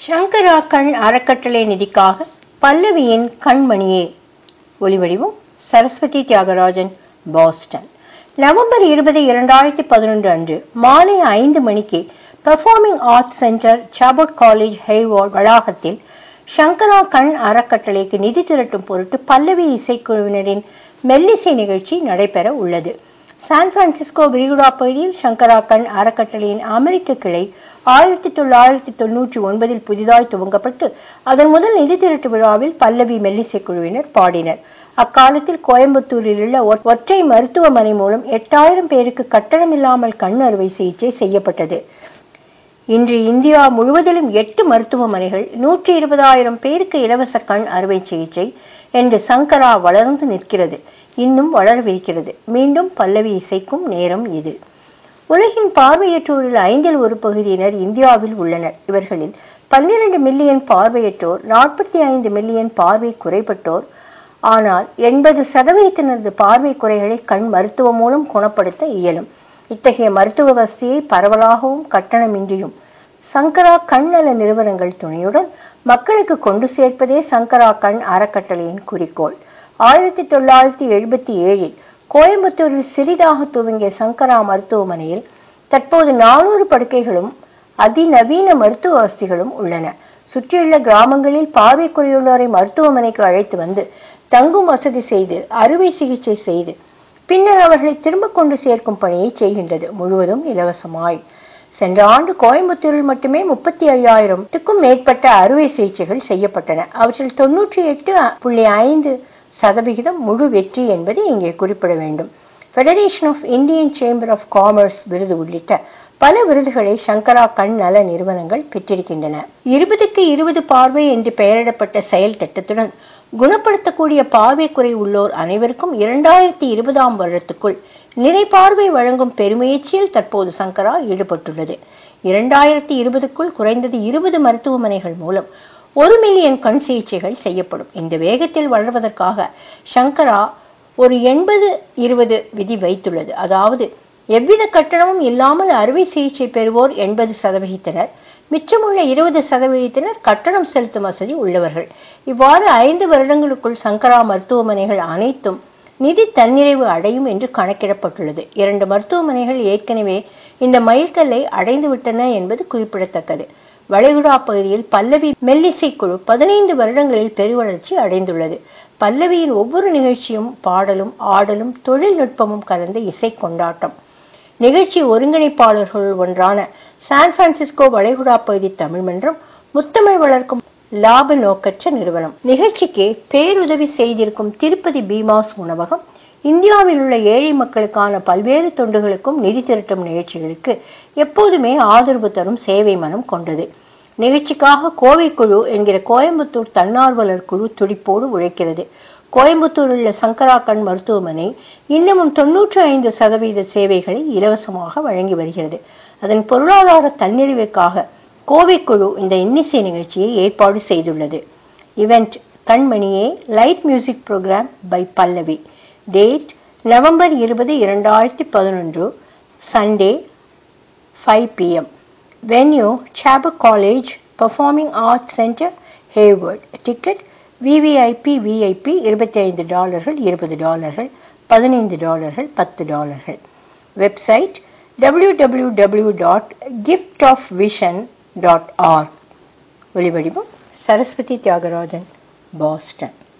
சங்கரா கண் அறக்கட்டளை நிதிக்காக பல்லவியின் கண்மணியே ஒலிவடிவம் சரஸ்வதி தியாகராஜன் பாஸ்டன் நவம்பர் இருபது இரண்டாயிரத்தி பதினொன்று அன்று மாலை ஐந்து மணிக்கு performing arts center Chabot college Hayward வளாகத்தில் சங்கரா கண் அறக்கட்டளைக்கு நிதி திரட்டும் பொருட்டு பல்லவி இசைக்குழுவினரின் மெல்லிசை நிகழ்ச்சி நடைபெற உள்ளது சான் பிரான்சிஸ்கோ விரிகுடா பகுதியில் சங்கரா கண் அறக்கட்டளையின் அமெரிக்க கிளை ஆயிரத்தி தொள்ளாயிரத்தி தொன்னூற்றி ஒன்பதில் புதிதாய் துவங்கப்பட்டு அதன் முதல் நிதி திரட்டு விழாவில் பல்லவி மெல்லிசை குழுவினர் பாடினர் அக்காலத்தில் கோயம்புத்தூரில் உள்ள ஒ- ஒற்றை மருத்துவமனை மூலம் எட்டாயிரம் பேருக்கு கட்டணமில்லாமல் கண் அறுவை சிகிச்சை செய்யப்பட்டது இன்று இந்தியா முழுவதிலும் எட்டு மருத்துவமனைகள் நூற்றி இருபதாயிரம் பேருக்கு இலவச கண் அறுவை சிகிச்சை என்று சங்கரா வளர்ந்து நிற்கிறது இன்னும் வளரவிருக்கிறது மீண்டும் பல்லவி இசைக்கும் நேரம் இது உலகின் பார்வையற்றோரில் ஐந்தில் ஒரு பகுதியினர் இந்தியாவில் உள்ளனர் இவர்களில் பன்னிரண்டு மில்லியன் பார்வையற்றோர் நாற்பத்தி ஐந்து மில்லியன் பார்வை குறைபட்டோர் ஆனால் எண்பது சதவீதத்தினரது பார்வை குறைகளை கண் மருத்துவம் மூலம் குணப்படுத்த இயலும் இத்தகைய மருத்துவ வசதியை பரவலாகவும் கட்டணமின்றியும் சங்கரா கண் நல நிறுவனங்கள் துணையுடன் மக்களுக்கு கொண்டு சேர்ப்பதே சங்கரா கண் அறக்கட்டளையின் குறிக்கோள் ஆயிரத்தி தொள்ளாயிரத்தி எழுபத்தி ஏழில் கோயம்புத்தூரில் சிறிதாக துவங்கிய சங்கரா மருத்துவமனையில் தற்போது நானூறு படுக்கைகளும் அதிநவீன மருத்துவ வசதிகளும் உள்ளன சுற்றியுள்ள கிராமங்களில் பார்வை குறையுள்ளோரை மருத்துவமனைக்கு அழைத்து வந்து தங்கும் வசதி செய்து அறுவை சிகிச்சை செய்து பின்னர் அவர்களை திரும்ப கொண்டு சேர்க்கும் பணியை செய்கின்றது முழுவதும் இலவசமாய் சென்ற ஆண்டு கோயம்புத்தூரில் மட்டுமே முப்பத்தி ஐயாயிரத்துக்கும் மேற்பட்ட அறுவை சிகிச்சைகள் செய்யப்பட்டன அவற்றில் தொன்னூற்றி எட்டு புள்ளி ஐந்து சதவிகிதம் முழு வெற்றி என்பது இங்கே குறிப்பிட வேண்டும் federation of Indian chamber of commerce விருது உள்ளிட்ட பல விருதுகளை சங்கரா கண் நல நிறுவனங்கள் பெற்றிருக்கின்றன இருபதுக்கு இருபது பார்வை என்று பெயரிடப்பட்ட செயல் திட்டத்துடன் குணப்படுத்தக்கூடிய பார்வை குறை உள்ளோர் அனைவருக்கும் இரண்டாயிரத்தி இருபதாம் வருடத்துக்குள் நிறை பார்வை வழங்கும் பெருமுயற்சியில் தற்போது சங்கரா ஈடுபட்டுள்ளது இரண்டாயிரத்தி இருபதுக்குள் குறைந்தது இருபது மருத்துவமனைகள் மூலம் ஒரு மில்லியன் கண் சிகிச்சைகள் செய்யப்படும் இந்த வேகத்தில் வளர்வதற்காக சங்கரா ஒரு எண்பது இருபது விதி வைத்துள்ளது அதாவது எவ்வித கட்டணமும் இல்லாமல் அறுவை சிகிச்சை பெறுவோர் எண்பது சதவிகிதத்தினர் மிச்சமுள்ள இருபது சதவிகிதத்தினர் கட்டணம் செலுத்தும் வசதி உள்ளவர்கள் இவ்வாறு ஐந்து வருடங்களுக்குள் சங்கரா மருத்துவமனைகள் அனைத்தும் நிதி தன்னிறைவு அடையும் என்று கணக்கிடப்பட்டுள்ளது இரண்டு மருத்துவமனைகள் ஏற்கனவே இந்த மைல்கல்லை அடைந்து விட்டன என்பது குறிப்பிடத்தக்கது வளைகுடா பகுதியில் பல்லவி மெல்லிசை குழு பதினைந்து வருடங்களில் பெருவளர்ச்சி அடைந்துள்ளது பல்லவியின் ஒவ்வொரு நிகழ்ச்சியும் பாடலும் ஆடலும் தொழில்நுட்பமும் கலந்த இசை கொண்டாட்டம் நிகழ்ச்சி ஒருங்கிணைப்பாளர்கள் ஒன்றான சான் பிரான்சிஸ்கோ வளைகுடா பகுதி தமிழ் மன்றம் முத்தமிழ் வளர்க்கும் லாப நோக்கற்ற நிறுவனம் நிகழ்ச்சிக்கு பேருதவி செய்திருக்கும் திருப்பதி பீமாஸ் உணவகம் இந்தியாவில் உள்ள ஏழை மக்களுக்கான பல்வேறு தொண்டுகளுக்கும் நிதி திரட்டும் நிகழ்ச்சிகளுக்கு எப்போதுமே ஆதரவு தரும் சேவை மனம் கொண்டது நிகழ்ச்சிக்காக கோவை குழு என்கிற கோயம்புத்தூர் தன்னார்வலர் குழு துடிப்போடு உழைக்கிறது கோயம்புத்தூரில் உள்ள சங்கரா கண் மருத்துவமனை இன்னமும் தொன்னூற்றி ஐந்து சதவீத சேவைகளை இலவசமாக வழங்கி வருகிறது அதன் பொருளாதார தன்னிறைவுக்காக கோவை குழு இந்த இன்னிசை நிகழ்ச்சியை ஏற்பாடு செய்துள்ளது இவெண்ட் கண்மணியே light music program by Pallavi date November இருபது இரண்டாயிரத்தி பதினொன்று Sunday five PM venue Chabot college performing arts center Hayward ticket VVIP VIP இருபத்தி ஐந்து டாலர்கள் இருபது டாலர்கள் பதினைந்து டாலர்கள் பத்து டாலர்கள் website www.giftofvision.org dot gift of vision dot org ஒலிவடிவம் சரஸ்வதி தியாகராஜன் பாஸ்டன்